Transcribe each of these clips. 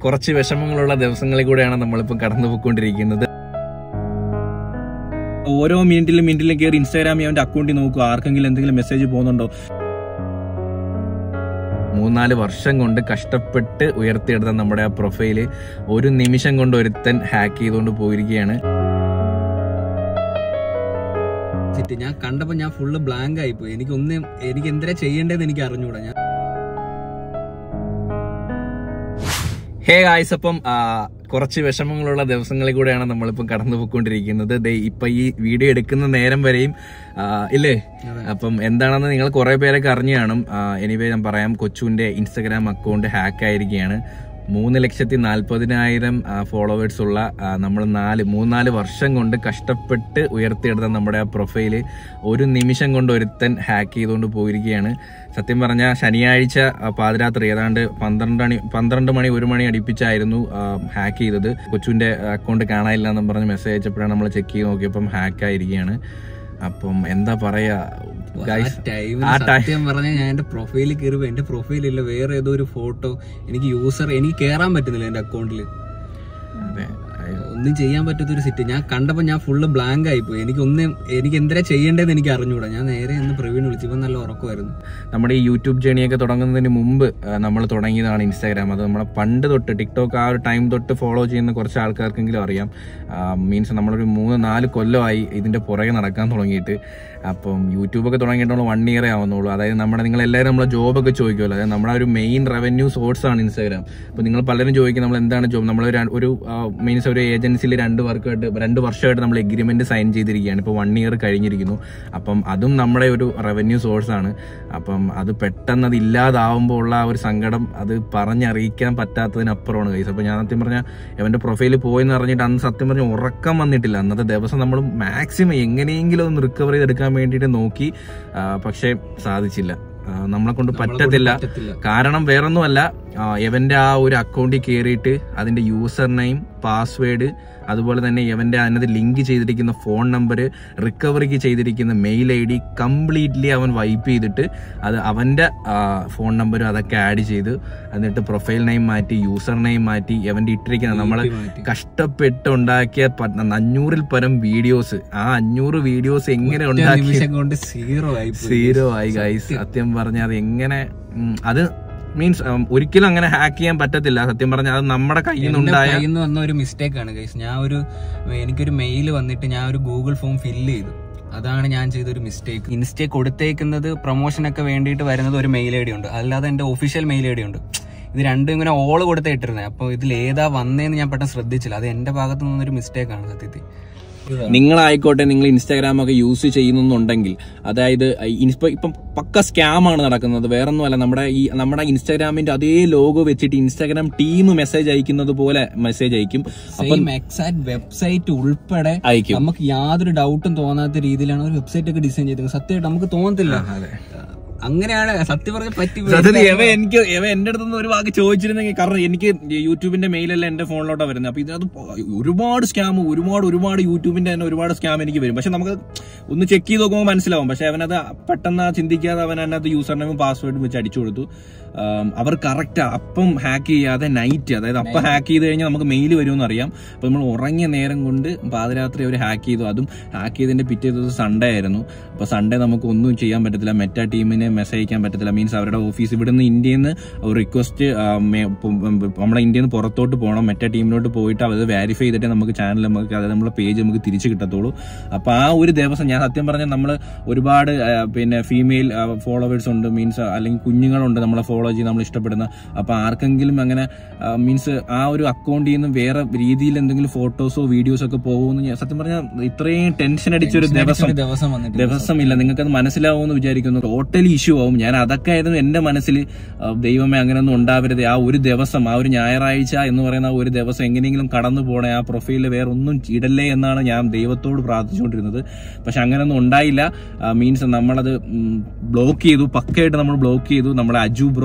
കുറച്ച് വിഷമങ്ങളുള്ള ദിവസങ്ങളിൽ കൂടെയാണ് നമ്മളിപ്പോൾ കടന്നു പോയിക്കൊണ്ടിരിക്കുന്നത് ഓരോ മിനിറ്റിലും മിനിറ്റിലും കയറി ഇൻസ്റ്റാഗ്രാമിൽ അവന്റെ അക്കൗണ്ടിൽ നോക്കുക ആർക്കെങ്കിലും എന്തെങ്കിലും മെസ്സേജ് പോകുന്നുണ്ടോ മൂന്നാല് വർഷം കൊണ്ട് കഷ്ടപ്പെട്ട് ഉയർത്തിയെടുത്ത നമ്മുടെ ആ പ്രൊഫൈല് ഒരു നിമിഷം കൊണ്ട് ഒരുത്തൻ ഹാക്ക് ചെയ്തുകൊണ്ട് പോയിരിക്കുകയാണ് സെറ്റ് ഞാൻ കണ്ടപ്പോ ഞാൻ ഫുള്ള് ബ്ലാങ്ക് ആയിപ്പോയി എനിക്ക് ഒന്നും എനിക്ക് എന്തിനാ ചെയ്യേണ്ടതെന്ന് എനിക്ക് അറിഞ്ഞൂടാ ഞാൻ ഹേ ഗായ്സ് അപ്പം ആ, കുറച്ച് വിഷമങ്ങളുള്ള ദിവസങ്ങളിൽ കൂടെയാണ് നമ്മളിപ്പം കടന്നു പോയിക്കൊണ്ടിരിക്കുന്നത് ദേ ഇപ്പൊ ഈ വീഡിയോ എടുക്കുന്ന നേരം വരെയും ആ, ഇല്ലേ അതെ. അപ്പം എന്താണെന്ന് നിങ്ങൾ കുറെ പേരൊക്കെ അറിഞ്ഞു കാണും എനിവേ ഞാൻ പറയാം കൊച്ചുവിന്റെ ഇൻസ്റ്റഗ്രാം അക്കൗണ്ട് ഹാക്ക് ആയിരിക്കുകയാണ് മൂന്ന് ലക്ഷത്തി നാൽപ്പതിനായിരം ഫോളോവേഴ്സ് ഉള്ള നമ്മൾ നാല് മൂന്നാല് വർഷം കൊണ്ട് കഷ്ടപ്പെട്ട് ഉയർത്തിയെടുത്ത നമ്മുടെ ആ പ്രൊഫൈല് ഒരു നിമിഷം കൊണ്ട് ഒരുത്തൻ ഹാക്ക് ചെയ്തുകൊണ്ട് പോയിരിക്കുകയാണ് സത്യം പറഞ്ഞാൽ ശനിയാഴ്ച ആ, പാതിരാത്രി ഏതാണ്ട് പന്ത്രണ്ട് മണി പന്ത്രണ്ട് മണി ഒരു മണി അടുപ്പിച്ചായിരുന്നു ഹാക്ക് ചെയ്തത് കൊച്ചുവിന്റെ അക്കൗണ്ട് കാണാനില്ല എന്നും പറഞ്ഞ് മെസ്സേജ് അയച്ചപ്പോഴാണ് നമ്മൾ ചെക്ക് ചെയ്ത് നോക്കിയപ്പം ഹാക്ക് ആയിരിക്കുകയാണ് അപ്പം എന്താ പറയാ ആ Guys, ടൈമിൽ ആ ടൈം സത്യം പറഞ്ഞാൽ ഞാൻ എന്റെ പ്രൊഫൈലിൽ കയറുമ്പോ എന്റെ പ്രൊഫൈലില്ല വേറെ ഏതോ ഒരു ഫോട്ടോ എനിക്ക് യൂസർ എനിക്ക് കേറാൻ പറ്റുന്നില്ല എന്റെ അക്കൗണ്ടിൽ അതെ ഒന്നും ചെയ്യാൻ പറ്റാത്ത ഒരു സിറ്റ് ഞാൻ കണ്ടപ്പോ ഞാൻ ഫുള്ള് ബ്ലാങ്ക് ആയിപ്പോയി എനിക്ക് ഒന്നും എനിക്ക് എന്തിനാ ചെയ്യേണ്ടതെന്ന് എനിക്ക് അറിഞ്ഞൂടാ ഞാൻ നേരെ ഒന്ന് പ്രവീൺ വിളിച്ചു ഇപ്പൊ നല്ല ഉറക്കമായിരുന്നു നമ്മുടെ ഈ യൂട്യൂബ് ജേണിയൊക്കെ തുടങ്ങുന്നതിന് മുമ്പ് നമ്മൾ തുടങ്ങിയതാണ് ഇൻസ്റ്റാഗ്രാം അത് നമ്മളെ പണ്ട് തൊട്ട് ടിക്ടോക്ക് ആ ഒരു ടൈം തൊട്ട് ഫോളോ ചെയ്യുന്ന കുറച്ച് ആൾക്കാർക്കെങ്കിലും അറിയാം മീൻസ് നമ്മളൊരു മൂന്ന് നാല് കൊല്ലമായി ഇതിന്റെ പുറകെ നടക്കാൻ തുടങ്ങിയിട്ട് അപ്പം യൂട്യൂബൊക്കെ തുടങ്ങിയിട്ട് നമ്മൾ വൺ ഇയറേ ആവുന്നുള്ളൂ അതായത് നമ്മുടെ നിങ്ങൾ എല്ലാവരും നമ്മളെ ജോബൊക്കെ ചോദിക്കുമല്ലോ അതായത് നമ്മുടെ ഒരു മെയിൻ റവന്യൂ സോഴ്സ് ആണ് ഇൻസ്റ്റാഗ്രാം അപ്പോൾ നിങ്ങൾ പലരും ചോദിക്കും നമ്മൾ എന്താണ് ജോബ് നമ്മൾ ഒരു മീൻസ് ഒരു ഏജൻസിയിൽ രണ്ട് വർക്കമായിട്ട് രണ്ട് വർഷമായിട്ട് നമ്മൾ എഗ്രിമെന്റ് സൈൻ ചെയ്തിരിക്കുകയാണ് ഇപ്പോൾ വൺ ഇയർ കഴിഞ്ഞിരിക്കുന്നു അപ്പം അതും നമ്മുടെ ഒരു റവന്യൂ സോഴ്സ് ആണ് അപ്പം അത് പെട്ടെന്ന് അത് ഇല്ലാതാവുമ്പോൾ ഉള്ള ആ ഒരു സങ്കടം അത് പറഞ്ഞറിയിക്കാൻ പറ്റാത്തതിനപ്പുറമാണ് കൈസ് അപ്പോൾ ഞാൻ സത്യം പറഞ്ഞാൽ അവൻ്റെ പ്രൊഫൈൽ പോയെന്ന് അറിഞ്ഞിട്ട് അന്ന് സത്യം പറഞ്ഞാൽ ഉറക്കം വന്നിട്ടില്ല അന്നത്തെ ദിവസം നമ്മൾ മാക്സിമം എങ്ങനെയെങ്കിലും ഒന്ന് റിക്കവർ ചെയ്തെടുക്കാൻ വേണ്ടിയിട്ട് നോക്കി ആ, പക്ഷേ സാധിച്ചില്ല ആ, നമ്മളെ കൊണ്ട് പറ്റത്തില്ല പറ്റത്തില്ല കാരണം വേറൊന്നുമല്ല ആ, എവന്റെ ആ ഒരു അക്കൗണ്ടിൽ കയറിയിട്ട് അതിന്റെ യൂസർ നെയിം പാസ്വേഡ് അതുപോലെ തന്നെ എവന്റെ അതിനകത്ത് ലിങ്ക് ചെയ്തിരിക്കുന്ന ഫോൺ നമ്പർ റിക്കവറിക്ക് ചെയ്തിരിക്കുന്ന മെയിൽ ഐ ഡി കംപ്ലീറ്റ്ലി അവൻ വൈപ്പ് ചെയ്തിട്ട് അത് അവന്റെ ഫോൺ നമ്പരും അതൊക്കെ ആഡ് ചെയ്ത് എന്നിട്ട് പ്രൊഫൈൽ നെയിം മാറ്റി യൂസർ നെയിം മാറ്റി എവന്റെ ഇട്ടിരിക്കുന്ന നമ്മൾ മാറ്റി. കഷ്ടപ്പെട്ട് ഉണ്ടാക്കിയ പ- അഞ്ഞൂറിൽ പരം വീഡിയോസ് ആ അഞ്ഞൂറ് വീഡിയോസ് എങ്ങനെ ഒറ്റ ഉണ്ടാക്കി നിമിഷം കൊണ്ട് സീറോ ആയി സീറോ ആയി ഗൈസ് സത്യം പറഞ്ഞ അത് എങ്ങനെ ഉം, അത് മീൻസ് ഒരിക്കലും അങ്ങനെ ഹാക്ക് ചെയ്യാൻ പറ്റത്തില്ല സത്യം പറഞ്ഞാൽ അത് നമ്മുടെ കയ്യിൽ നിന്നുണ്ടായ കയ്യിൽ നിന്ന് വന്ന ഒരു മിസ്റ്റേക്ക് ആണ് ഗൈസ് ഞാൻ ഒരു എനിക്കൊരു മെയിൽ വന്നിട്ട് ഞാൻ ഒരു ഗൂഗിൾ ഫോം ഫില്ല് ചെയ്തു അതാണ് ഞാൻ ചെയ്തൊരു മിസ്റ്റേക്ക് ഇൻസ്റ്റേ കൊടുത്തേക്കുന്നത് പ്രൊമോഷനൊക്കെ വേണ്ടിയിട്ട് വരുന്നത് ഒരു മെയിൽ ഐ ഡി ഉണ്ട് അല്ലാതെ എന്റെ ഒഫീഷ്യൽ മെയിൽ ഐ ഡി ഉണ്ട് ഇത് രണ്ടും ഇങ്ങനെ ഓള് കൊടുത്തേ ഇട്ടിരുന്നത് അപ്പോൾ ഇതിൽ ഏതാ വന്നേന്ന് ഞാൻ പെട്ടെന്ന് ശ്രദ്ധിച്ചില്ല അത് എന്റെ ഭാഗത്ത് നിന്നൊരു മിസ്റ്റേക്ക് ആണ് സത്യത്തിൽ നിങ്ങളായിക്കോട്ടെ നിങ്ങൾ ഇൻസ്റ്റാഗ്രാം ഒക്കെ യൂസ് ചെയ്യുന്നുണ്ടെങ്കിൽ അതായത് ഇപ്പൊ ഇപ്പം പക്ക സ്കാം ആണ് നടക്കുന്നത് വേറൊന്നുമല്ല നമ്മുടെ ഈ നമ്മുടെ ഇൻസ്റ്റാഗ്രാമിന്റെ അതേ ലോഗോ വെച്ചിട്ട് ഇൻസ്റ്റാഗ്രാം ടീം മെസ്സേജ് അയക്കുന്നത് പോലെ മെസ്സേജ് അയക്കും സെയിം എക്സാക്ട് വെബ്സൈറ്റ് ഉൾപ്പെടെ അയക്കും നമുക്ക് യാതൊരു ഡൗട്ടും തോന്നാത്ത രീതിയിലാണ് ഒരു വെബ്സൈറ്റ് ഒക്കെ ഡിസൈൻ ചെയ്തത് സത്യമായിട്ട് നമുക്ക് തോന്നത്തില്ല അതെ അങ്ങനെയാണ് സത്യം പറഞ്ഞ പറ്റി സത്യത്തിൽ എവ എനിക്ക് എവ എന്റെ അടുത്ത് നിന്ന് ഒരു വാക്ക് ചോദിച്ചിരുന്നെങ്കിൽ കാരണം എനിക്ക് യൂട്യൂബിന്റെ മെയിലെല്ലാം എന്റെ ഫോണിലോട്ടാണ് വരുന്നത് അപ്പൊ ഇതിനകത്ത് പ- ഒരുപാട് സ്കാം ഒരുപാട് ഒരുപാട് യൂട്യൂബിന്റെ തന്നെ ഒരുപാട് സ്കാം എനിക്ക് വരും പക്ഷെ നമുക്ക് ഒന്ന് ചെക്ക് ചെയ്ത് നോക്കുമ്പോൾ മനസ്സിലാവും പക്ഷെ അവനത് പെട്ടെന്ന് ചിന്തിക്കാതെ അവൻ അതിനകത്ത് യൂസർ നെയിമും പാസ്വേഡും വെച്ച് അടിച്ചു കൊടുത്തു ആം, അവർ കറക്റ്റ് അപ്പം ഹാക്ക് ചെയ്യാതെ നൈറ്റ് അതായത് അപ്പം ഹാക്ക് ചെയ്ത് കഴിഞ്ഞാൽ നമുക്ക് മെയിൽ വരുമെന്ന് അറിയാം അപ്പൊ നമ്മൾ ഉറങ്ങിയ നേരം കൊണ്ട് പാതിരാത്രി അവർ ഹാക്ക് ചെയ്തു അതും ഹാക്ക് ചെയ്തതിന്റെ പിറ്റേ ദിവസം സൺഡേ ആയിരുന്നു അപ്പൊ സൺഡേ നമുക്ക് ഒന്നും ചെയ്യാൻ പറ്റത്തില്ല മെറ്റ ടീമിന് മെസ്സേജ് അയക്കാൻ പറ്റത്തില്ല മീൻസ് അവരുടെ ഓഫീസ് ഇവിടെ നിന്ന് ഇന്ത്യയിൽ നിന്ന് ഒരു റിക്വസ്റ്റ് നമ്മളെ ഇന്ത്യയിൽ നിന്ന് പുറത്തോട്ട് പോകണം മെറ്റ ടീമിലോട്ട് പോയിട്ട് അത് വെരിഫൈ ചെയ്തിട്ട് നമുക്ക് ചാനൽ നമുക്ക് അതായത് നമ്മളെ പേജ് നമുക്ക് തിരിച്ചു കിട്ടത്തുള്ളൂ അപ്പൊ ആ ഒരു ദിവസം ഞാൻ സത്യം പറഞ്ഞാൽ നമ്മൾ ഒരുപാട് ആ, പിന്നെ ഫീമെയിൽ ഫോളോവേഴ്സ് ഉണ്ട് മീൻസ് അല്ലെങ്കിൽ കുഞ്ഞുങ്ങളുണ്ട് നമ്മളെ ഫോളോ ചെയ്ത് നമ്മൾ ഇഷ്ടപ്പെടുന്ന അപ്പൊ ആർക്കെങ്കിലും അങ്ങനെ മീൻസ് ആ ഒരു അക്കൗണ്ടിൽ നിന്ന് വേറെ രീതിയിൽ എന്തെങ്കിലും ഫോട്ടോസോ വീഡിയോസോ ഒക്കെ പോകുമെന്ന് ഞാൻ സത്യം പറഞ്ഞാൽ ഇത്രയും ടെൻഷൻ അടിച്ചൊരു ദിവസം ഒരു ദിവസം വന്നിട്ട് ദിവസമില്ല നിങ്ങൾക്കത് മനസ്സിലാവുമെന്ന് വിചാരിക്കുന്നു ടോട്ടലി ഇഷ്യൂ ആവും ഞാൻ അതൊക്കെ ആയിരുന്നു എന്റെ മനസ്സിൽ ആ, ദൈവമേ അങ്ങനെയൊന്നും ഉണ്ടാവരുത് ആ ഒരു ദിവസം ആ ഒരു ഞായറാഴ്ച എന്ന് പറയുന്ന ആ ഒരു ദിവസം എങ്ങനെയെങ്കിലും കടന്നു പോണേ ആ പ്രൊഫൈലിൽ വേറെ ഒന്നും ഇടല്ലേ എന്നാണ് ഞാൻ ദൈവത്തോട് പ്രാർത്ഥിച്ചുകൊണ്ടിരുന്നത് പക്ഷെ അങ്ങനെയൊന്നും ഉണ്ടായില്ല മീൻസ് നമ്മളത് ബ്ലോക്ക് ചെയ്തു പക്കയായിട്ട് നമ്മൾ ബ്ലോക്ക് ചെയ്തു നമ്മളെ അജു ബ്രോ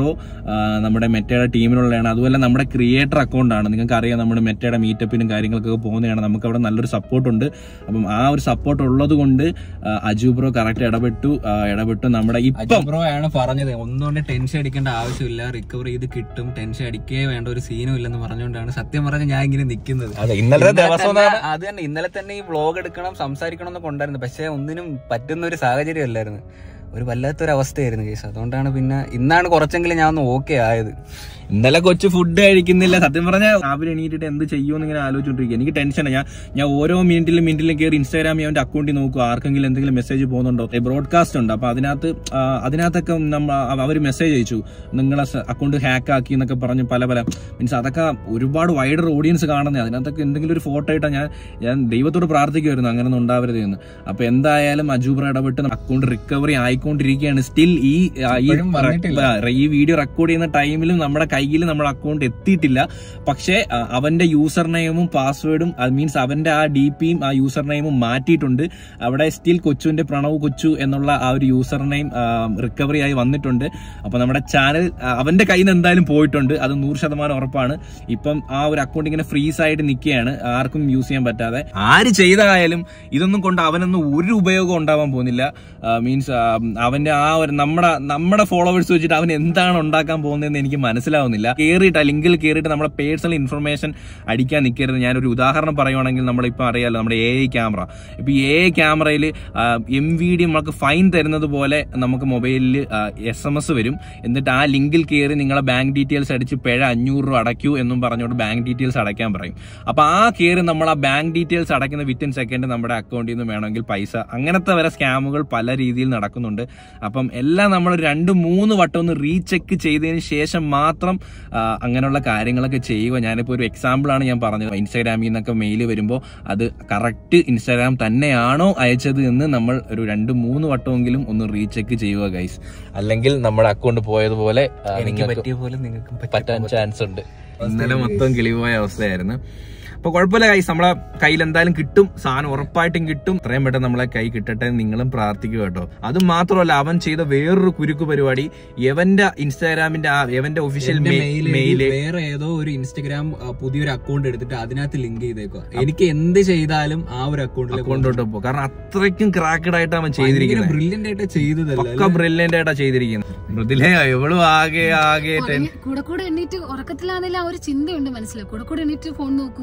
നമ്മുടെ മെറ്റയുടെ ടീമിലുള്ളതാണ് അതുപോലെ നമ്മുടെ ക്രിയേറ്റർ അക്കൗണ്ടാണ് നിങ്ങൾക്ക് അറിയാം നമ്മുടെ മെറ്റയുടെ മീറ്റപ്പിനും കാര്യങ്ങൾക്കൊക്കെ പോകുന്നതാണ് നമുക്ക് അവിടെ നല്ലൊരു സപ്പോർട്ട് ഉണ്ട് അപ്പം ആ ഒരു സപ്പോർട്ട് ഉള്ളത് കൊണ്ട് ആ, അജു ബ്രോ കറക്റ്റ് ഇടപെട്ടു ആ, ഇടപെട്ടു നമ്മുടെ ഇപ്പം ബ്രോ ആണ് പറഞ്ഞത് ഒന്നുകൊണ്ട് ടെൻഷൻ അടിക്കേണ്ട ആവശ്യമില്ല റിക്കവർ ചെയ്ത് കിട്ടും ടെൻഷൻ അടിക്കേ വേണ്ട ഒരു സീനും ഇല്ലെന്ന് പറഞ്ഞുകൊണ്ടാണ് സത്യം പറഞ്ഞ ഞാൻ ഇങ്ങനെ നിൽക്കുന്നത് അതെ ഇന്നലത്തെ ദിവസം തന്നെ- അത് തന്നെ ഇന്നലെ തന്നെ ഈ വ്ലോഗ് എടുക്കണം സംസാരിക്കണം എന്നൊക്കെ ഉണ്ടായിരുന്നു പക്ഷെ ഒന്നിനും പറ്റുന്ന ഒരു സാഹചര്യം അല്ലായിരുന്നു ഒരു വല്ലാത്തൊരു അവസ്ഥയായിരുന്നു കേസ് അതുകൊണ്ടാണ് പിന്നെ ഇന്നാണ് കുറച്ചെങ്കിലും ഞാൻ ഒന്ന് ഓക്കെ ആയത് ഇന്നലെ കൊച്ചു ഫുഡ് കഴിക്കുന്നില്ല സത്യം പറഞ്ഞാൽ രാവിലെ എണീറ്റിട്ട് എന്ത് ചെയ്യുമെന്ന് ഇങ്ങനെ ആലോചിച്ചോണ്ടിരിക്കും എനിക്ക് ടെൻഷനാണ് ഞാൻ ഞാൻ ഓരോ മിനിറ്റിലും മിനിറ്റിലും കയറി ഇൻസ്റ്റാഗ്രാമിൽ അവന്റെ അക്കൗണ്ടിൽ നോക്കും ആർക്കെങ്കിലും എന്തെങ്കിലും മെസ്സേജ് പോകുന്നുണ്ടോ ബ്രോഡ്കാസ്റ്റ് ഉണ്ട് അപ്പൊ അതിനകത്ത് ആ, അതിനകത്തൊക്കെ നമ്മൾ അവർ മെസ്സേജ് അയച്ചു നിങ്ങളെ അക്കൗണ്ട് ഹാക്ക് ആക്കി എന്നൊക്കെ പറഞ്ഞ് പല പല മീൻസ് അതൊക്കെ ഒരുപാട് വൈഡർ ഓഡിയൻസ് കാണുന്നത് അതിനകത്തൊക്കെ എന്തെങ്കിലും ഒരു ഫോട്ടോ ഇട്ടാൽ ഞാൻ ഞാൻ ദൈവത്തോട് പ്രാർത്ഥിക്കുമായിരുന്നു അങ്ങനെ ഒന്നും ഉണ്ടാവരുത് എന്ന് അപ്പൊ എന്തായാലും അജൂബ്ര ഇടപെട്ട് അക്കൗണ്ട് റിക്കവറി ആയിക്കൊണ്ടിരിക്കുകയാണ് സ്റ്റിൽ ഈ ആ, ഈ ഇപ്പോഴും വന്നിട്ടില്ല. ആ, ഈ വീഡിയോ റെക്കോർഡ് ചെയ്യുന്ന ടൈമിലും നമ്മുടെ കയ്യിൽ നമ്മുടെ അക്കൗണ്ട് എത്തിയിട്ടില്ല പക്ഷേ ആ, അവന്റെ യൂസർ നെയിമും പാസ്വേഡും അത് മീൻസ് അവന്റെ ആ ഡി പിയും ആ യൂസർ നെയിമും മാറ്റിയിട്ടുണ്ട് അവിടെ സ്റ്റിൽ കൊച്ചുവിന്റെ പ്രണവ് കൊച്ചു എന്നുള്ള ആ ഒരു യൂസർ നെയിം റിക്കവറി ആയി വന്നിട്ടുണ്ട് അപ്പൊ നമ്മുടെ ചാനൽ അവന്റെ കയ്യിൽ നിന്ന് എന്തായാലും പോയിട്ടുണ്ട് അത് നൂറ് ശതമാനം ഉറപ്പാണ് ഇപ്പം ആ ഒരു അക്കൗണ്ട് ഇങ്ങനെ ഫ്രീസ് ആയിട്ട് നിൽക്കുകയാണ് ആർക്കും യൂസ് ചെയ്യാൻ പറ്റാതെ ആര് ചെയ്തതായാലും ഇതൊന്നും കൊണ്ട് അവനൊന്നും ഒരു ഉപയോഗം ഉണ്ടാവാൻ പോകുന്നില്ല മീൻസ് അവന്റെ ആ ഒരു നമ്മുടെ നമ്മുടെ ഫോളോവേഴ്സ് വെച്ചിട്ട് അവൻ എന്താണ് ഉണ്ടാക്കാൻ പോകുന്നതെന്ന് എനിക്ക് മനസ്സിലാവുന്നില്ല കയറിയിട്ട് ആ ലിങ്കിൽ കയറിയിട്ട് നമ്മുടെ പേഴ്സണൽ ഇൻഫർമേഷൻ അടിക്കാൻ നിൽക്കരുത് ഞാനൊരു ഉദാഹരണം പറയുവാണെങ്കിൽ നമ്മളിപ്പോൾ അറിയാലോ നമ്മുടെ എ ഐ ക്യാമറ ഇപ്പൊ ഈ എ ഐ ക്യാമറയിൽ എം വി ഡി നമുക്ക് ഫൈൻ തരുന്നത് പോലെ നമുക്ക് മൊബൈലിൽ എസ് എം എസ് വരും എന്നിട്ട് ആ ലിങ്കിൽ കയറി നിങ്ങളെ ബാങ്ക് ഡീറ്റെയിൽസ് അടിച്ച് പിഴ അഞ്ഞൂറ് രൂപ അടയ്ക്കൂ എന്നും പറഞ്ഞുകൊണ്ട് ബാങ്ക് ഡീറ്റെയിൽസ് അടയ്ക്കാൻ പറയും അപ്പൊ ആ കയറി നമ്മൾ ആ ബാങ്ക് ഡീറ്റെയിൽസ് അടയ്ക്കുന്ന വിത്തിൻ സെക്കൻഡ് നമ്മുടെ അക്കൗണ്ടിൽ നിന്ന് വേണമെങ്കിൽ പൈസ അങ്ങനത്തെ വരെ സ്കാമുകൾ പല രീതിയിൽ നടക്കുന്നുണ്ട് അപ്പം എല്ലാം നമ്മൾ രണ്ട് മൂന്ന് വട്ടം ഒന്ന് റീചെക്ക് ചെയ്തതിന് ശേഷം മാത്രം ആ, അങ്ങനെയുള്ള കാര്യങ്ങളൊക്കെ ചെയ്യുക ഞാനിപ്പോൾ ഒരു എക്സാമ്പിൾ ആണ് ഞാൻ പറഞ്ഞത് ഇൻസ്റ്റാഗ്രാമിൽ നിന്നൊക്കെ മെയിൽ വരുമ്പോൾ അത് കറക്റ്റ് ഇൻസ്റ്റാഗ്രാം തന്നെയാണോ അയച്ചത് എന്ന് നമ്മൾ ഒരു രണ്ട് മൂന്ന് വട്ടമെങ്കിലും ഒന്ന് റീചെക്ക് ചെയ്യുക ഗൈസ് അല്ലെങ്കിൽ നമ്മുടെ അക്കൗണ്ട് പോയതുപോലെ ആ, എനിക്ക് നിങ്ങൾക്ക് പറ്റിയ പോലെ നിങ്ങൾക്ക് പറ്റാൻ ചാൻസ് ഉണ്ട് ഇന്നലെ മൊത്തം കിളിപോയ അവസ്ഥയായിരുന്നു അപ്പൊ കുഴപ്പമില്ല കൈസ് നമ്മളെ കയ്യിൽ എന്തായാലും കിട്ടും സാധനം ഉറപ്പായിട്ടും കിട്ടും ഇത്രയും പെട്ടെന്ന് നമ്മളെ കൈ കിട്ടട്ടെ എന്ന് നിങ്ങളും പ്രാർത്ഥിക്കുക കേട്ടോ അത് മാത്രമല്ല അവൻ ചെയ്ത വേറൊരു കുരുക്ക് പരിപാടി എവന്റെ ഇൻസ്റ്റാഗ്രാമിന്റെ ആ എവന്റെ ഒഫീഷ്യൽ എന്റെ മെയിൽ മെയില് വേറെ ഏതോ ഒരു ഇൻസ്റ്റഗ്രാം ആ, പുതിയൊരു അക്കൗണ്ട് എടുത്തിട്ട് അതിനകത്ത് ലിങ്ക് ചെയ്തേക്കുക എനിക്ക് എന്ത് ചെയ്താലും ആ ഒരു അക്കൗണ്ടിലേക്ക് കൊണ്ടോട്ട് പോ കാരണം അത്രയ്ക്കും ക്രാക്കഡ് ആയിട്ട് അവൻ ചെയ്തിരിക്കുന്നത് ബ്രില്യന്റ് ആയിട്ട് ചെയ്തതല്ല ഒക്കെ ബ്രില്യന്റ് ആയിട്ടാ ചെയ്തിരിക്കുന്നത് മൃദുലേ എവളും ആകെ ആകെ ടെൻ ഉറങ്ങി- കൂടെ കൂടെ എണ്ണീറ്റ് ഉറക്കത്തിലാണെന്നില്ല ആ ഒരു ചിന്തയുണ്ട് മനസ്സിലായി കൂടെ കൂടെ എണ്ണീറ്റ് ഫോൺ നോക്കും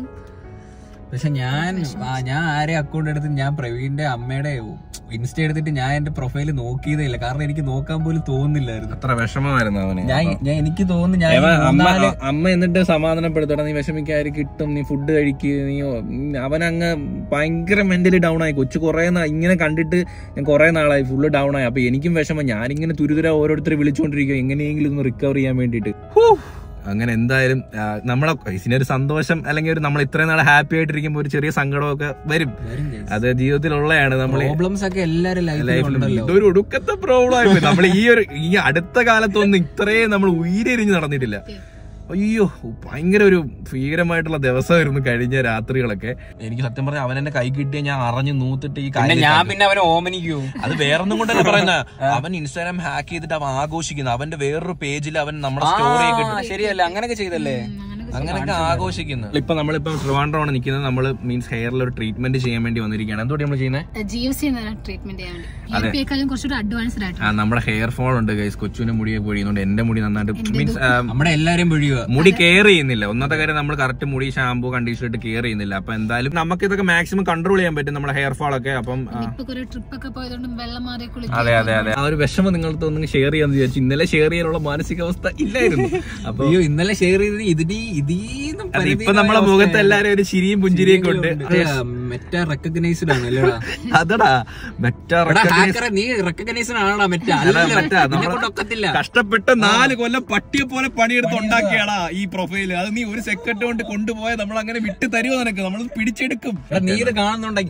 പക്ഷെ ഞാൻ ആ, ഞാൻ ആരെ അക്കൗണ്ട് എടുത്ത് ഞാൻ പ്രവീണിന്റെ അമ്മയുടെ ഇൻസ്റ്റ എടുത്തിട്ട് ഞാൻ എന്റെ പ്രൊഫൈൽ നോക്കിയതേ ഇല്ല കാരണം എനിക്ക് നോക്കാൻ പോലും തോന്നുന്നില്ലായിരുന്നു അത്ര വിഷമമായിരുന്നു അവന് ഞാൻ ഞാൻ എനിക്ക് തോന്നുന്നു ഞാൻ ഏവൻ ഈ അമ്മ മൂന്നാല് അമ്മ എന്നിട്ട് സമാധാനപ്പെടുത്തണം നീ വിഷമിക്കാര് കിട്ടും നീ ഫുഡ് കഴിക്കുക നീ അവൻ അങ്ങ് ഭയങ്കര മെന്റലി ഡൗൺ ആയി കൊച്ചു കുറെ ഇങ്ങനെ കണ്ടിട്ട് ഞാൻ കുറെ നാളായി ഫുള്ള് ഡൗൺ ആയി അപ്പൊ എനിക്കും വിഷമം ഞാനിങ്ങനെ തുരുതുര ഓരോരുത്തർ വിളിച്ചുകൊണ്ടിരിക്കും എങ്ങനെയെങ്കിലും ഒന്ന് റിക്കവർ ചെയ്യാൻ വേണ്ടിയിട്ട് അങ്ങനെ എന്തായാലും ആ, നമ്മളെ ഇതിനൊരു സന്തോഷം അല്ലെങ്കിൽ ഒരു നമ്മൾ ഇത്രയും നാളെ ഹാപ്പി ആയിട്ടിരിക്കുമ്പോൾ ഒരു ചെറിയ സങ്കടമൊക്കെ വരും അത് ജീവിതത്തിലുള്ളതാണ് നമ്മൾ പ്രോബ്ലംസ് ഒക്കെ എല്ലാരും ലൈഫിൽ ലൈഫിൽ ഉണ്ടല്ലോ ഇതൊരു ഒടുക്കത്തെ പ്രോബ്ലം ആയി നമ്മൾ ഈ ഒരു ഈ അടുത്ത കാലത്തൊന്നും ഇത്രയും നമ്മൾ ഉയരെരിഞ്ഞ് നടന്നിട്ടില്ല അയ്യോ ഭയങ്കര ഒരു ഭീകരമായിട്ടുള്ള ദിവസമായിരുന്നു കഴിഞ്ഞ രാത്രികളൊക്കെ എനിക്ക് സത്യം പറഞ്ഞാൽ അവൻ എന്നെ കൈ കിട്ടിയ ഞാൻ അറിഞ്ഞു നൂത്തിട്ട് ഈ പിന്നെ കാര്യം ഞാൻ പിന്നെ അവനെ ഓമനിക്കോ അത് വേറൊന്നും കൊണ്ടല്ല പറയുന്ന അവൻ ഇൻസ്റ്റാഗ്രാം ഹാക്ക് ചെയ്തിട്ട് അവൻ ആഘോഷിക്കുന്നു അവന്റെ വേറൊരു പേജിൽ അവൻ നമ്മുടെ സ്റ്റോറി ശരിയല്ല അങ്ങനെയൊക്കെ ചെയ്തല്ലേ അങ്ങനെയൊക്കെ ആഘോഷിക്കുന്നു ഇപ്പൊ നമ്മളിപ്പം ട്രിവാൻഡ്രമാണ് നിൽക്കുന്നത് നമ്മൾ മീൻസ് ഹെയറിൽ ഒരു ട്രീറ്റ്മെന്റ് ചെയ്യാൻ വേണ്ടി വന്നിരിക്കുകയാണ് എന്തോട്ട് നമ്മൾ ചെയ്യുന്നത് ജി എഫ് സി ട്രീറ്റ്മെന്റ് ചെയ്യാൻ വേണ്ടി യു പി യെക്കാളും കുറച്ചുകൂടി അഡ്വാൻസ്ഡ് ആയിട്ട് ആ നമ്മുടെ ഹെയർ ഫോൾ ഉണ്ട് ഗൈസ് കൊച്ചുവിന്റെ മുടിയൊക്കെ പൊഴിയുന്നുണ്ട് എന്റെ മുടി നന്നായിട്ട് മീൻസ് നമ്മുടെ എല്ലാരും പൊഴിയുക മുടി കെയർ ചെയ്യുന്നില്ല ഒന്നാമത്തെ കാര്യം നമ്മൾ കറക്റ്റ് മുടി ഷാമ്പൂ കണ്ടീഷണർ ഇട്ട് കെയർ ചെയ്യുന്നില്ല അപ്പൊ എന്തായാലും നമുക്ക് ഇതൊക്കെ മാക്സിമം കൺട്രോൾ ചെയ്യാൻ പറ്റും നമ്മുടെ ഹെയർ ഫോൾ ഒക്കെ അപ്പം ആ, ഇപ്പൊ കുറെ ട്രിപ്പ് ഒക്കെ പോയതുകൊണ്ട് വെള്ളം മാറി കുളിക്കും അതെ അതെ അതെ ആ ഒരു വിഷമം നിങ്ങൾക്ക് ഒന്ന് ഷെയർ ചെയ്യാന്ന് വിചാരിച്ചു ഇന്നലെ ഷെയർ ചെയ്യാനുള്ള മാനസികാവസ്ഥ ഇല്ലായിരുന്നു അപ്പൊ അയ്യോ ഇന്നലെ ഷെയർ ചെയ്തത് ഇതിന് ഇതീന്നും അത് ഇപ്പൊ നമ്മളെ മുഖത്ത് എല്ലാരും ഒരു ചിരിയും പുഞ്ചിരിയൊക്കെ ഉണ്ട് മെറ്റ റെക്കഗ്നൈസ്ഡ് ആണ് അല്ലേടാ അതടാ മെറ്റാ എടാ ഹാക്കറെ നീ റെക്കഗ്നൈസ്ഡ് ആണോടാ മെറ്റ അല്ലല്ലോ മെറ്റാ, നിന്നെ നമ്മള് കൊണ്ടൊക്കത്തില്ല കഷ്ടപ്പെട്ട് നാല് കൊല്ലം പട്ടിയെ പോലെ പണിയെടുത്ത് ഉണ്ടാക്കിയാടാ ഈ പ്രൊഫൈല് അത് നീ ഒരു സെക്കൻഡ് കൊണ്ട് കൊണ്ടുപോയ നമ്മൾ അങ്ങനെ വിട്ട് തരുമോ നിനക്ക് നമ്മൾ പിടിച്ചെടുക്കും എടാ, നീ ഇത് കാണുന്നുണ്ടെങ്കിൽ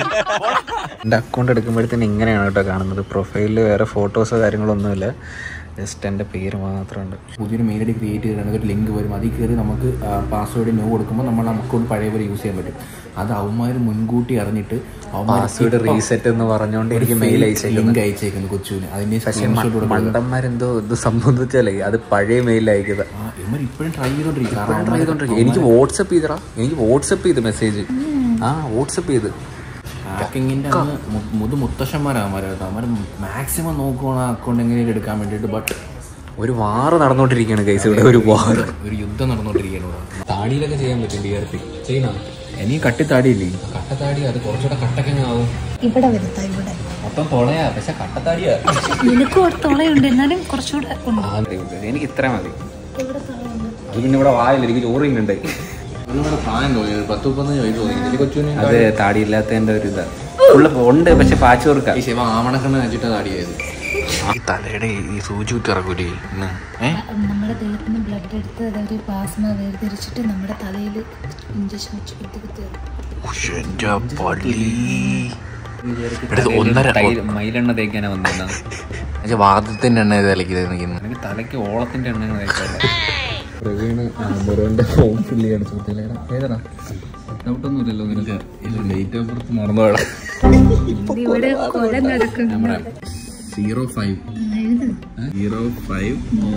എൻ്റെ അക്കൗണ്ട് എടുക്കുമ്പോഴത്തേന് ഇങ്ങനെയാണ് കേട്ടോ കാണുന്നത് പ്രൊഫൈലിൽ വേറെ ഫോട്ടോസോ കാര്യങ്ങളൊന്നുമില്ല ജസ്റ്റ് എൻ്റെ പേര് മാത്രമുണ്ട് പുതിയൊരു മെയിൽ ഐ ഡി ക്രിയേറ്റ് ചെയ്തിട്ട് ഒരു ലിങ്ക് വരും അതിൽ കയറി നമുക്ക് പാസ്വേഡ് നോ കൊടുക്കുമ്പോൾ നമ്മൾ നമുക്കൊന്ന് പഴയ പോലെ യൂസ് ചെയ്യാൻ പറ്റും അത് അവന്മാർ മുൻകൂട്ടി അറിഞ്ഞിട്ട് പാസ്വേഡ് റീസെറ്റ് എന്ന് പറഞ്ഞുകൊണ്ട് എനിക്ക് മെയിൽ അയച്ചേക്കുന്നു ലിങ്ക് അയച്ചേക്കുന്നു കൊച്ചുവിന് അതിന്റെ പക്ഷെ സ്ക്രീൻഷോട്ട് കൊടുക്കുക മണ്ടന്മാരെന്തോ ഇത് സംബന്ധിച്ചാലേ അത് പഴയ മെയിൽ അയക്കുക ആ ഇവർ ഇപ്പോഴും ട്രൈ ചെയ്തോണ്ടിരിക്കും കാരണം ട്രൈ ചെയ്തോണ്ടിരിക്കും എനിക്ക് വാട്സപ്പ് ചെയ്തടാ എനിക്ക് വാട്സപ്പ് ചെയ്ത് മെസ്സേജ് ആ വാട്സപ്പ് ചെയ്ത് ഹാക്കിങ്ങിന്റെ അന്ന് മു- മുതു മുത്തശ്ശന്മാരാമാരായിരുന്നു അവർ മാക്സിമം നോക്കുവാണ് അക്കൗണ്ട് എങ്ങനെയും എടുക്കാൻ വേണ്ടിയിട്ട് ബട്ട് ഒരു വാറ് നടന്നോണ്ടിരിക്കുകയാണ് കേസ് ഇവിടെ ഒരു വാറ് ഒരു യുദ്ധം നടന്നുകൊണ്ടിരിക്കുകയാണ് ഇവിടെ താടിയിലൊക്കെ ചെയ്യാൻ പറ്റും ഡി ആർ പി ചെയ്യണം ഇനി കട്ടിത്താടിയില്ലേ കട്ടത്താടി അത് കുറച്ചുകൂടെ കട്ടക്കങ്ങ് ആവും ഇവിടെ വരുത്താം ഇവിടെ മൊത്തം പൊളയാ പക്ഷെ കട്ടത്താടിയാ നിനക്കും ഒരു തുളയുണ്ട് എന്നാലും കുറച്ചുകൂടെ ഉണ്ട് ആ, എനിക്ക് ഇത്ര മതി ഇവിടെ തുളയുണ്ട് അത് പിന്നെ ഇവിടെ വായില്ല എനിക്ക് ചോറിങ്ങുണ്ട് പ്രായം തോന്നി ഒരു പത്ത് മുപ്പത്തഞ്ച് വയസ്സ് തോന്നി ഇതിൽ കൊച്ചുവിന് അത് താടിയില്ലാത്തതിന്റെ ഒരു ഇതാ ഫുള്ള് ഉണ്ട് പക്ഷെ പാച്ച് കൊടുക്കാം ഈ ശിവ ആവണക്കണ്ണ വെച്ചിട്ട് താടിയായത് ഈ തലയുടെ ഈ സൂചി കുത്തി ഇറക്കൂലേ ഇന്ന് ഏ നമ്മുടെ ദേഹത്തിന് ബ്ലഡ് എടുത്ത് അതൊരു പ്ലാസ്മ വേർതിരിച്ചിട്ട് നമ്മുടെ തലയിൽ ഇഞ്ചക്ഷൻ വെച്ച് കുത്തി കുത്തി എന്റെ പള്ളി എടുത്ത് ഒന്നര തൈര് മയിലെണ്ണ തേക്കാനാ വന്നേന്നാ പക്ഷെ വാദത്തിന്റെ എണ്ണ തലയ്ക്ക് നിൽക്കുന്നു എനിക്ക് തലയ്ക്ക് ഓളത്തിന്റെ എണ്ണ തേക്കാനാ പ്രവീണ് ബുറോന്റെ ഫോം ഫില്ല് ചെയ്യാൻ ചോദ്യം ഏതാ ഡൗട്ടൊന്നുമില്ലല്ലോ നിനക്ക് ഡേറ്റ് ഓഫ് ബർത്ത് മറന്നുപോടാ ഇവിടെ കൊല നടക്കുന്നു സീറോ ഫൈവ് സീറോ ഫൈവ്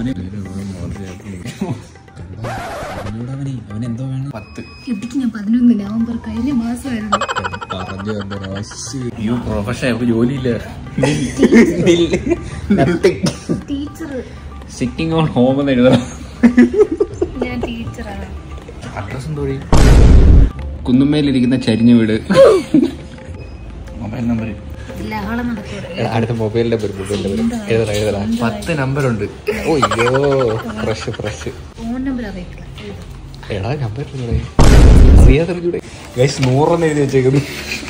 അവൻ എന്തോ വേണം പത്ത് ഇതിക്ക് ഞാൻ പതിനൊന്ന് നവംബർ കഴിഞ്ഞ മാസമായിരുന്നു യു പ്രൊഫഷൻ ഇപ്പൊ ജോലിയില്ല ടീച്ചർ സിറ്റിംഗ് ഓൺ ഹോം എന്ന് എഴുതണം ഞാൻ ടീച്ചറാണ് അഡ്രസ് എന്തോടി കുന്നുമേലിരിക്കുന്ന ചരിഞ്ഞ വീട് മൊബൈൽ നമ്പർ ലഹളം നടക്കൂടെ അടുത്ത മൊബൈലിന്റെ പേര് മൊബൈലിന്റെ പേര് എഴുതണം എഴുതണം പത്ത് നമ്പർ ഉണ്ട് ഓ അയ്യോ ഫ്രഷ് ഫ്രഷ് ഫോൺ നമ്പർ അറിയിക്കില്ല എടാ നമ്പർ അറിയാതെ ഗൈസ് നൂറെന്ന് എഴുതി വെച്ചേക്കുന്നു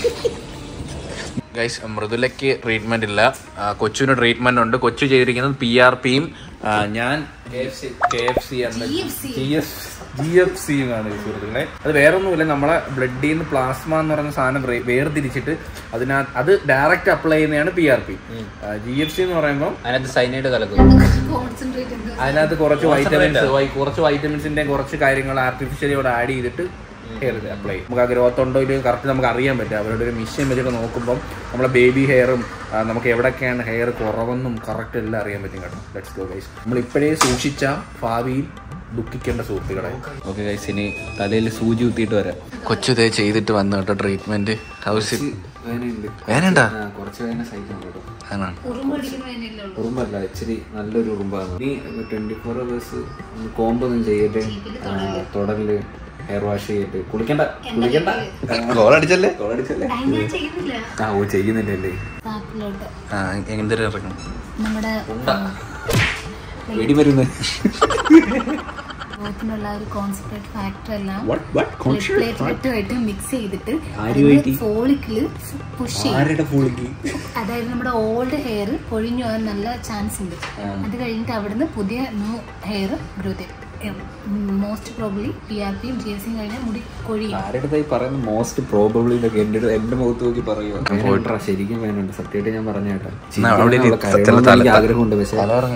ഗൈസ് മൃദുലയ്ക്ക് ട്രീറ്റ്മെന്റ് ഇല്ല ആ, കൊച്ചുവിന് ട്രീറ്റ്മെന്റ് ഉണ്ട് കൊച്ചു ചെയ്തിരിക്കുന്നത് പി ആർ പിയും ഞാൻ K F C G F C ആണ് ഈ സുഹൃത്തുക്കളെ അത് വേറെ ഒന്നുമില്ല നമ്മളെ ബ്ലഡിൽ നിന്ന് പ്ലാസ്മ എന്ന് പറയുന്ന സാധനം വേ- വേർതിരിച്ചിട്ട് അതിനകത്ത് അത് ഡയറക്റ്റ് അപ്ലൈ ചെയ്യുന്നതാണ് P R P G F C എന്ന് പറയുമ്പോൾ അതിനകത്ത് സൈനൈഡ് കലക്കും കോൺസെൻട്രേറ്റ് ഉണ്ട് അതിനകത്ത് കുറച്ച് വൈറ്റമിൻസ് കുറച്ച് വൈറ്റമിൻസിന്റെ കുറച്ച് കാര്യങ്ങൾ ആർട്ടിഫിഷ്യലി ഇവിടെ ആഡ് ചെയ്തിട്ട് ഹെയർ അപ്ലൈ നമുക്ക് ആ ഗ്രോത്ത് ഉണ്ടോ ഇല്ലയോ കറക്റ്റ് നമുക്ക് അറിയാൻ പറ്റും അവരുടെ ഒരു മിഷ്യൻ വെച്ചിട്ട് നോക്കുമ്പോൾ നമ്മളെ ബേബി ഹെയറും നമുക്ക് എവിടെയൊക്കെയാണ് ഹെയർ കുറവെന്നും കറക്റ്റ് എല്ലാം അറിയാൻ പറ്റും കേട്ടോ ലെറ്റ്സ് ഗോ ഗൈസ് നമ്മൾ ഇപ്പോഴേ സൂക്ഷിച്ച ഭാവിയിൽ ദുഃഖിക്കേണ്ട സുഹൃത്തുക്കളെ ഓക്കെ ഗൈസ് ഇനി തലയിൽ സൂചി കുത്തിയിട്ട് വരാം കൊച്ചു ഇതേ ചെയ്തിട്ട് വന്നു കേട്ടോ ട്രീറ്റ്മെന്റ് ഹൗസ് വേനണ്ട കുറച്ച് വേദന സഹിക്കാൻ കേട്ടോ അതാണ് ഉറുമ്പടിക്കുന്നതിനല്ലേ ഉള്ളൂ ഉറുമ്പല്ല ഇച്ചിരി നല്ലൊരു ഉറുമ്പാണ് നീ ട്വന്റി ഫോർ അവേഴ്സ് കോമ്പൊന്നും ചെയ്യട്ടെ തുടരില് ഹെയർ വാഷ് ചെയ്തിട്ട് കുളിക്കണ്ട കുളിക്കണ്ട ഗോളടിച്ചല്ലേ കോളടിച്ചല്ലേ അത് ഞാൻ ചെയ്യുന്നില്ല ആ ഓ ചെയ്യുന്നില്ലല്ലേ സാപ്പിലോട്ട് ആ എന്തൊരു ഇറക്കണം നമ്മുടെ വെടി വരുന്നത് ഗ്രോത്തിനുള്ള ഒരു കോൺസെൻട്രേറ്റ് ഫാക്ടർ എല്ലാം What? What? പ്ലേറ്റ്ലെറ്റുമായിട്ട് മിക്സ് ചെയ്തിട്ട് ആരുമായിട്ട്? ഫോളിക്കില് പുഷ് ചെയ്യും ആരുടെ പുളിക്ക് അതായത് നമ്മുടെ ഓൾഡ് ഹെയർ പൊഴിഞ്ഞു പോകാൻ നല്ല ചാൻസ് ഉണ്ട് അത് കഴിഞ്ഞിട്ട് അവിടുന്ന് പുതിയ new hair growth most probably P R പിയും ജി എസ് സിയും കഴിഞ്ഞാൽ മുടി കൊഴിയും ആരുടെ ഈ പറയുന്ന മോസ്റ്റ് പ്രോബബ്ലി ഇതൊക്കെ എന്റെ എന്റെ മുഖത്ത് നോക്കി പറയുക ശരിക്കും വേണുണ്ട് സത്യമായിട്ട് ഞാൻ പറഞ്ഞ കേട്ടോ അവിടെ ഇരി. ചിരിക്കാനുള്ള കഴിവൊന്നും തല- എനിക്ക് ആഗ്രഹമുണ്ട് പക്ഷെ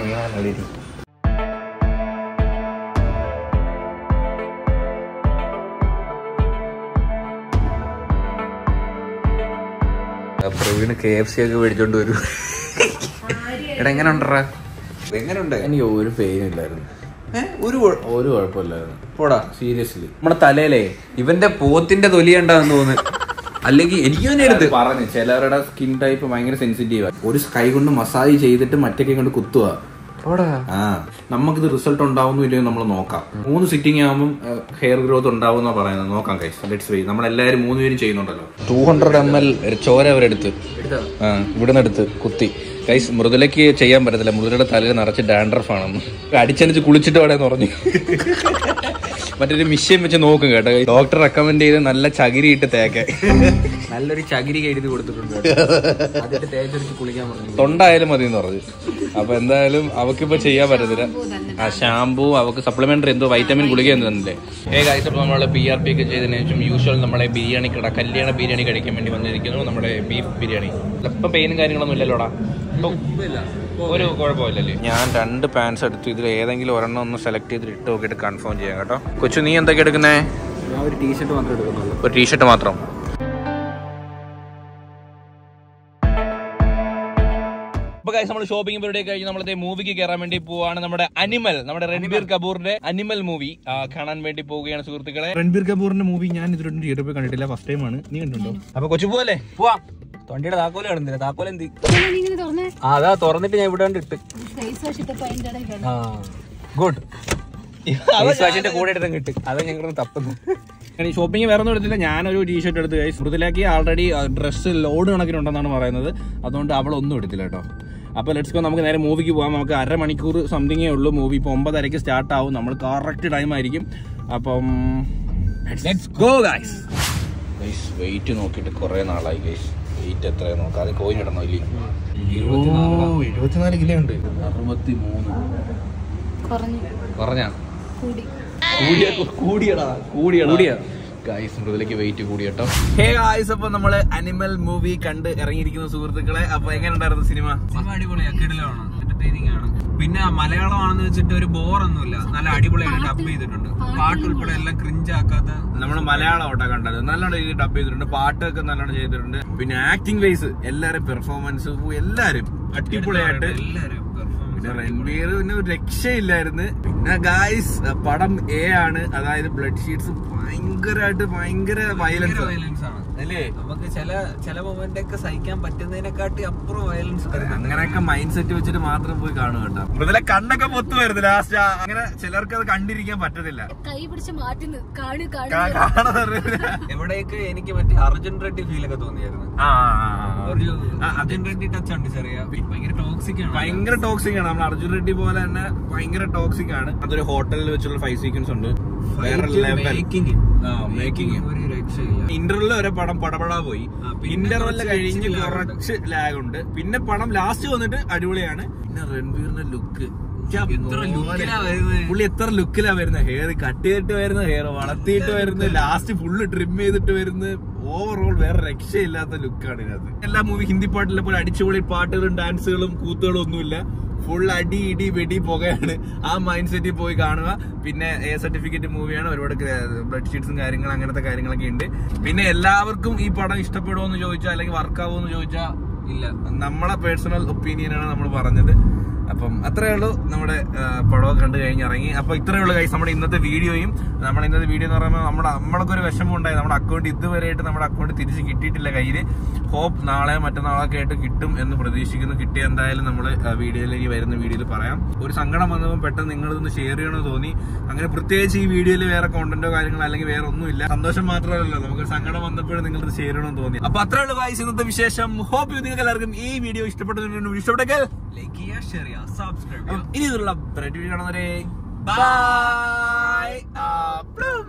പ്രവീണ് കെ എഫ് സി ഒക്കെ മേടിച്ചോണ്ട് വരും എടാ എങ്ങനെ ഉണ്ടറാ എങ്ങനെയുണ്ട് എനിക്ക് ഒരു പെയിനും ഇല്ലായിരുന്നു ഒരു ഒരു കുഴപ്പമില്ലായിരുന്നു പോടാ സീരിയസ്ലി നമ്മുടെ തലയിലേ ഇവന്റെ പോത്തിന്റെ തൊലി ഉണ്ടാന്ന് തോന്നുന്നു അല്ലെങ്കിൽ എനിക്ക് തന്നെ എടുത്ത് പറഞ്ഞു ചിലവരുടെ സ്കിൻ ടൈപ്പ് ഭയങ്കര സെൻസിറ്റീവ് ഒരു കൈ കൊണ്ട് മസാജ് ചെയ്തിട്ട് മറ്റേ കൈ കൊണ്ട് കുത്തുക പോടാ ആ നമുക്കിത് റിസൾട്ട് ഉണ്ടാവുന്നു ഇല്ലയോ നമ്മൾ നോക്കാം മൂന്ന് സിറ്റിംഗ് ആകുമ്പോൾ ഹെയർ ഗ്രോത്ത് ഉണ്ടാവുന്ന പറയുന്നത് നോക്കാം കൈസ് ലെറ്റ്സ് വെയ് നമ്മളെല്ലാവരും മൂന്ന് പേരും ചെയ്യുന്നുണ്ടല്ലോ ടൂ ഹൺഡ്രഡ് എം എൽ ചോര അവരെടുത്ത് ആ ഇവിടുന്ന് എടുത്ത് കുത്തി കൈസ് മൃദുലയ്ക്ക് ചെയ്യാൻ പറ്റത്തില്ല മൃദുലയുടെ തലയിൽ നിറച്ച് ഡാൻഡ്രഫ് ആണെന്ന് അടിച്ചടിച്ച് കുളിച്ചിട്ട് വേണമെന്ന് പറഞ്ഞു മറ്റൊരു മിഷ്യൻ വെച്ച് നോക്കും കേട്ടോ ഡോക്ടർ റെക്കമെൻഡ് ചെയ്ത് നല്ല ചകിരി ഇട്ട് തേക്കാൻ നല്ലൊരു ചകിരി എഴുതി കൊടുത്തിട്ടുണ്ട് അതിട്ട് തേച്ചൊരുക്കി കുളിക്കാൻ പറഞ്ഞു തൊണ്ടായാലും മതി എന്ന് പറഞ്ഞു അപ്പൊ എന്തായാലും അവക്കിപ്പോ ചെയ്യാൻ പറ്റത്തില്ല ആ ഷാമ്പൂ അവക്ക് സപ്ലിമെന്ററി എന്തോ വൈറ്റമിൻ ഗുളിക എന്തോ തന്നില്ലേ ഏ കാഴ്ച നമ്മൾ പി ആർ പി ഒക്കെ ചെയ്തതിനു ശേഷം യൂഷ്വൽ നമ്മളെ ബിരിയാണി കട കല്യാണ ബിരിയാണി കഴിക്കാൻ വേണ്ടി വന്നിരിക്കുന്നു നമ്മുടെ ബീഫ് ബിരിയാണി ഇപ്പം പെയിനും കാര്യങ്ങളൊന്നും ഇല്ലല്ലോടാ ഒരു കുഴപ്പമില്ലല്ലേ ഞാൻ രണ്ട് പാൻസ് എടുത്തു ഇതിൽ ഏതെങ്കിലും ഒരെണ്ണം ഒന്ന് സെലക്ട് ചെയ്തിട്ട് ഇട്ട് നോക്കിയിട്ട് കൺഫേം ചെയ്യാം കേട്ടോ കൊച്ചു നീ എന്തൊക്കെ എടുക്കുന്നേ ഞാൻ ഒരു ടീഷർട്ട് മാത്രമേ എടുക്കുന്നുള്ളൂ ഒരു ടീഷർട്ട് മാത്രം ഇപ്പൊ guys നമ്മൾ ഷോപ്പിംഗ് പരിപാടി കഴിഞ്ഞ് നമ്മളത്തെ മൂവിക്ക് കയറാൻ വേണ്ടി പോവാണ് നമ്മുടെ അനിമൽ നമ്മുടെ രൺബീർ കപൂറിന്റെ അനിമൽ മൂവി കാണാൻ വേണ്ടി പോവുകയാണ് സുഹൃത്തുക്കളെ രൺബീർ കപൂറിന്റെ മൂവി ഞാൻ ഇതിലൊന്നും തിയേറ്ററിൽ പോയി കണ്ടിട്ടില്ല ഫസ്റ്റ് ടൈം ആണ് നീ കണ്ടിട്ടുണ്ടോ അപ്പൊ കൊച്ചു പോവല്ലേ പോവാം തൊണ്ടിയുടെ താക്കോല് കിടന്നില്ല താക്കോൽ എന്തി ഇങ്ങനെ തുറന്ന് ആ അതാ തുറന്നിട്ട് ഞാൻ ഇവിടെ കൊണ്ട് ഇട്ട് ഫേസ് വാഷ് ഇട്ടപ്പോ അതിന്റെ ഇടയിൽ ആ ഗുഡ് വാഷിന്റെ കൂടെ എടുത്തും കിട്ടും അത് ഞങ്ങൾ തപ്പുന്നു ഷോപ്പിംഗ് വേറെ ഒന്നും എടുത്തില്ല ഞാനൊരു ടീഷർട്ട് എടുത്ത് കഴിച്ചു സുഹൃത്തിലാക്കി ആൾറെഡി ഡ്രസ്സ് ലോഡ് കണക്കിനുണ്ടെന്നാണ് പറയുന്നത് അതുകൊണ്ട് അവളൊന്നും എടുത്തില്ല കേട്ടോ അപ്പോൾ ലെറ്റ്സ് ഗോ നമുക്ക് നേരെ മൂവിക്ക് പോകാം നമുക്ക് അരമണിക്കൂർ സംതിങ്ങേ ഉള്ളൂ മൂവി ഇപ്പോൾ ഒമ്പതരയ്ക്ക് സ്റ്റാർട്ട് ആവും നമ്മൾ കറക്റ്റ് ടൈം ആയിരിക്കും അപ്പം let's go guys guys wait നോക്കിയിട്ട് കുറേ നാളായി ഗൈസ് വെയിറ്റ് എത്ര നോക്കാം അത് കോയിൻ ഇടണോ ഇല്ലേ എഴുപത്തിനാല് കിലോ ഉണ്ട് അറുപത്തി മൂന്ന് കുറഞ്ഞു പറഞ്ഞാ കൂടി കൂടിയ കൂടിയടാ കൂടിയ ഗായ്സ് മൃദുലേക്ക് വെയിറ്റ് കൂടി കേട്ടോ ഹേ ഗായ്സ് അപ്പൊ നമ്മള് അനിമൽ മൂവി കണ്ട് ഇറങ്ങിയിരിക്കുന്ന സുഹൃത്തുക്കളെ അപ്പൊ എങ്ങനെ ഉണ്ടായിരുന്നു സിനിമ സിനിമ അടിപൊളിയാ കിടിലാണ് എന്റർടൈനിങ് ആണ് പിന്നെ മലയാളമാണെന്ന് വെച്ചിട്ട് ഒരു ബോറൊന്നുമില്ല നല്ല അടിപൊളിയായിട്ട് ഡബ് ചെയ്തിട്ടുണ്ട് പാട്ട് ഉൾപ്പെടെ എല്ലാം ക്രിഞ്ച് ആക്കാത്ത നമ്മള് മലയാളം ഓട്ടാ കണ്ടത് നല്ലോണം രീതിയിൽ ഡബ് ചെയ്തിട്ടുണ്ട് പാട്ടൊക്കെ നല്ലോണം ചെയ്തിട്ടുണ്ട് പിന്നെ ആക്ടിംഗ് വൈസ് എല്ലാരും പെർഫോമൻസ് എല്ലാരും അടിപൊളിയായിട്ട് എല്ലാരും പെർഫോമൻസ് പിന്നെ രൺബീർ പിന്നെ ഒരു രക്ഷയില്ലായിരുന്നു പിന്നെ ഗായ്സ് പടം എ ആണ് അതായത് ബ്ലഡ് ഷീറ്റ്സ് ഭയങ്കരമായിട്ട് ഭയങ്കര വയലൻസ് വയലൻസ് ആണ് അല്ലേ നമുക്ക് ചില ചില മൊമെന്റ് ഒക്കെ സഹിക്കാൻ പറ്റുന്നതിനെക്കാട്ടി അപ്പുറം വയലൻസ് അങ്ങനെയൊക്കെ മൈൻഡ് സെറ്റ് വെച്ചിട്ട് മാത്രം പോയി കാണുക കേട്ടോ മൃദുല കണ്ണൊക്കെ പൊത്തു വരുന്നു ലാസ്റ്റ് അങ്ങനെ ചിലർക്ക് അത് കണ്ടിരിക്കാൻ പറ്റത്തില്ല കൈ പിടിച്ച് മാറ്റുന്നു കാണു കാണു കാ- കാണാതെ അറിയില്ല. എവിടെയൊക്കെ എനിക്ക് മറ്റേ അർജുൻ റെഡ്ഡി ഫീൽ ഒക്കെ തോന്നിയായിരുന്നു ആ, ആ, ആ, ആ. ഒരു ആ, അത് അർജുൻ റെഡ്ഡി ടച്ച് ഉണ്ട് ചെറിയ ഭയങ്കര ടോക്സിക് ആണ് ഭയങ്കര ടോക്സിക് ആണ് നമ്മൾ അർജുൻ റെഡ്ഡി പോലെ തന്നെ ഭയങ്കര ടോക്സിക് ആണ് അതൊരു ഹോട്ടലിൽ വെച്ചുള്ള ഫൈവ് സീക്വൻസ് ഉണ്ട് വേറെ ലെവൽ മേക്കിംഗ് മേക്കിംഗ് ഒരു രക്ഷയില്ല ഇന്റർവെല്ലിൽ വരെ പടം പടപടാ പോയി ആ, പിന്നെ ഇന്റർവെല്ലിൽ കുറച്ച് കഴിഞ്ഞ് lag ഉണ്ട്. കുറച്ച് ലാഗ് ഉണ്ട് പിന്നെ പടം ലാസ്റ്റ് വന്നിട്ട് അടിപൊളിയാണ് പിന്നെ രൺവീറിന്റെ ലുക്ക് എത്ര ലുക്കിലാ വരുന്നത് പുള്ളി എത്ര ലുക്കിലാ വരുന്നത് ഹെയർ കട്ട് ചെയ്തിട്ട് വരുന്നത് ഹെയർ വളർത്തിയിട്ട് വരുന്നത് ലാസ്റ്റ് ഫുള്ള് ട്രിം ചെയ്തിട്ട് വരുന്നത് ഓവറോൾ വേറെ രക്ഷയില്ലാത്ത ലുക്കാണ് ഇതിനകത്ത് എല്ലാ മൂവി ഹിന്ദി പാട്ടിലെ പോലെ അടിച്ചുപൊളി പാട്ടുകളും ഡാൻസുകളും കൂത്തുകളും ഒന്നുമില്ല ഫുൾ അടി ഇടി വെടി പുകയാണ് ആ മൈൻഡ് സെറ്റിൽ പോയി കാണുക പിന്നെ എ സർട്ടിഫിക്കറ്റ് മൂവിയാണ് ഒരുപാട് ബ്ലഡ് ഷീറ്റ്സും കാര്യങ്ങളും അങ്ങനത്തെ കാര്യങ്ങളൊക്കെ ഉണ്ട് പിന്നെ എല്ലാവർക്കും ഈ പടം ഇഷ്ടപ്പെടുമോ എന്ന് ചോദിച്ചാൽ അല്ലെങ്കിൽ വർക്കാവോ എന്ന് ചോദിച്ചാൽ ഇല്ല നമ്മളെ പേഴ്സണൽ ഒപ്പീനിയനാണ് നമ്മൾ പറഞ്ഞത് അപ്പം അത്രേ ഉള്ളൂ നമ്മുടെ ആ, പടമൊക്കെ കണ്ടു കഴിഞ്ഞ് ഇറങ്ങി അപ്പൊ ഇത്രേ ഉള്ളൂ കൈസ് നമ്മുടെ ഇന്നത്തെ വീഡിയോയും നമ്മുടെ ഇന്നത്തെ വീഡിയോ എന്ന് പറയുമ്പോൾ നമ്മുടെ നമ്മളൊക്കെ ഒരു വിഷമം ഉണ്ടായി നമ്മുടെ അക്കൗണ്ട് ഇതുവരെയായിട്ട് നമ്മുടെ അക്കൗണ്ട് തിരിച്ച് കിട്ടിയിട്ടില്ല കയ്യിൽ ഹോപ്പ് നാളെ മറ്റന്നാളൊക്കെ ആയിട്ട് കിട്ടും എന്ന് പ്രതീക്ഷിക്കുന്നു കിട്ടിയ എന്തായാലും നമ്മൾ വീഡിയോയിലേക്ക് വരുന്ന വീഡിയോയിൽ പറയാം ഒരു സങ്കടം വന്നപ്പോൾ പെട്ടെന്ന് നിങ്ങളിതൊന്ന് ഷെയർ ചെയ്യണമെന്ന് തോന്നി അങ്ങനെ പ്രത്യേകിച്ച് ഈ വീഡിയോയിൽ വേറെ കോണ്ടന്റോ കാര്യങ്ങളോ അല്ലെങ്കിൽ വേറെ ഒന്നുമില്ല സന്തോഷം മാത്രമല്ലല്ലോ നമുക്ക് സങ്കടം വന്നപ്പോഴും നിങ്ങൾക്ക് ഷെയർ ചെയ്യണമെന്ന് തോന്നി അപ്പൊ അത്രേ ഉള്ളൂ ഗൈസ് ഇന്നത്തെ വിശേഷം ഹോപ്പ് നിങ്ങൾക്ക് എല്ലാവർക്കും ഈ വീഡിയോ ഇഷ്ടപ്പെട്ടിട്ടുണ്ടെങ്കിൽ ഇഷ്ടപ്പെട്ടെങ്കിൽ ലൈക്ക് ചെയ്യുക ഷെയർ ചെയ്യുക സബ്സ്ക്രൈബ് ഇനി ഇതിലുള്ള വീഡിയോ കാണുന്നവരെ ബൈ